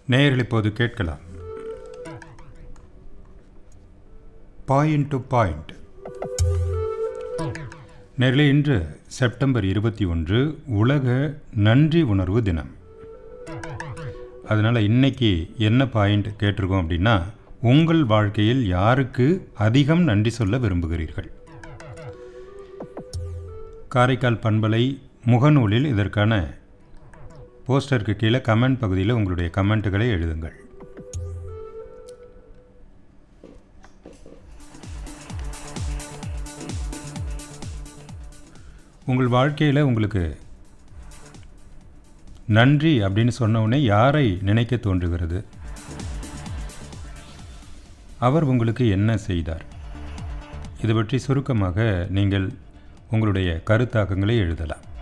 நேயர்கள் இப்போது கேட்கலாம் பாயிண்ட் டு பாயிண்ட் நேரில் இன்று செப்டம்பர் இருபத்தி ஒன்று உலக நன்றி உணர்வு தினம் அதனால் இன்னைக்கு என்ன பாயிண்ட் கேட்டிருக்கோம் அப்படின்னா உங்கள் வாழ்க்கையில் யாருக்கு அதிகம் நன்றி சொல்ல விரும்புகிறீர்கள் காரைக்கால் பண்பலை முகநூலில் இதற்கான போஸ்டருக்கு கீழே கமெண்ட் பகுதியில் உங்களுடைய கமெண்ட்டுகளை எழுதுங்கள் உங்கள் வாழ்க்கையில் உங்களுக்கு நன்றி அப்படின்னு சொன்ன உடனே யாரை நினைக்க தோன்றுகிறது அவர் உங்களுக்கு என்ன செய்தார் இது பற்றி சுருக்கமாக நீங்கள் உங்களுடைய கருத்தாக்கங்களை எழுதலாம்